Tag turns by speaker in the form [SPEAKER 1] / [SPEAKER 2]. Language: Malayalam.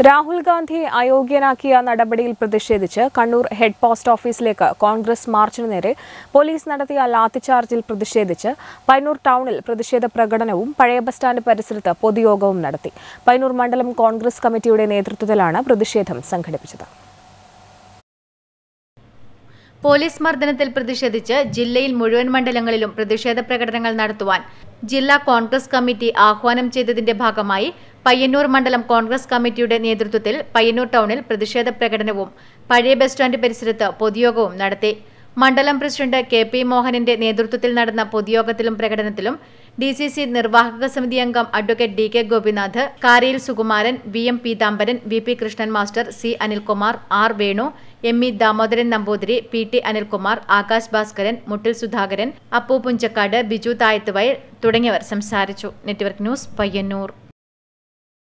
[SPEAKER 1] രാഹുൽ ഗാന്ധിയെ അയോഗ്യനാക്കിയ നടപടിയിൽ പ്രതിഷേധിച്ച് കണ്ണൂർ ഹെഡ് പോസ്റ്റ് ഓഫീസിലേക്ക് കോൺഗ്രസ് മാർച്ചിനു നേരെ പോലീസ് നടത്തിയ ലാത്തിചാർജിൽ പ്രതിഷേധിച്ച് പൈനൂർ ടൗണിൽ പ്രതിഷേധ പ്രകടനവും പഴയ ബസ് സ്റ്റാൻഡ് പരിസരത്ത് പൊതുയോഗവും നടത്തി പൈനൂർ മണ്ഡലം കോൺഗ്രസ് കമ്മിറ്റിയുടെ നേതൃത്വത്തിലാണ് പ്രതിഷേധം സംഘടിപ്പിച്ചത്
[SPEAKER 2] പോലീസ് മർദ്ദനത്തിൽ പ്രതിഷേധിച്ച് ജില്ലയിൽ മുഴുവൻ മണ്ഡലങ്ങളിലും പ്രതിഷേധ പ്രകടനങ്ങൾ നടത്തുവാൻ ജില്ലാ കോൺഗ്രസ് കമ്മിറ്റി ആഹ്വാനം ചെയ്തതിന്റെ ഭാഗമായി പയ്യന്നൂർ മണ്ഡലം കോൺഗ്രസ് കമ്മിറ്റിയുടെ നേതൃത്വത്തിൽ പയ്യന്നൂർ ടൗണിൽ പ്രതിഷേധ പ്രകടനവും പഴയ ബസ് സ്റ്റാൻഡ് പരിസരത്ത് പൊതുയോഗവും നടത്തി മണ്ഡലം പ്രസിഡന്റ് കെ പി മോഹനന്റെ നേതൃത്വത്തിൽ നടന്ന പൊതുയോഗത്തിലും പ്രകടനത്തിലും ഡി സി സി നിർവാഹക സമിതി അംഗം advocate D K Gopinath Karayil Sukumaran V M Peethambaran V P Krishnan master C Anilkumar R Venu M E Damodaran Namboothiri P T Anilkumar Akash Bhaskaran Muttil Sudhakaran Appu Punchakkad Biju തായത്തുവയൽ തുടങ്ങിയവർ സംസാരിച്ചു നെറ്റ്വർക്ക് ന്യൂസ് പയ്യന്നൂർ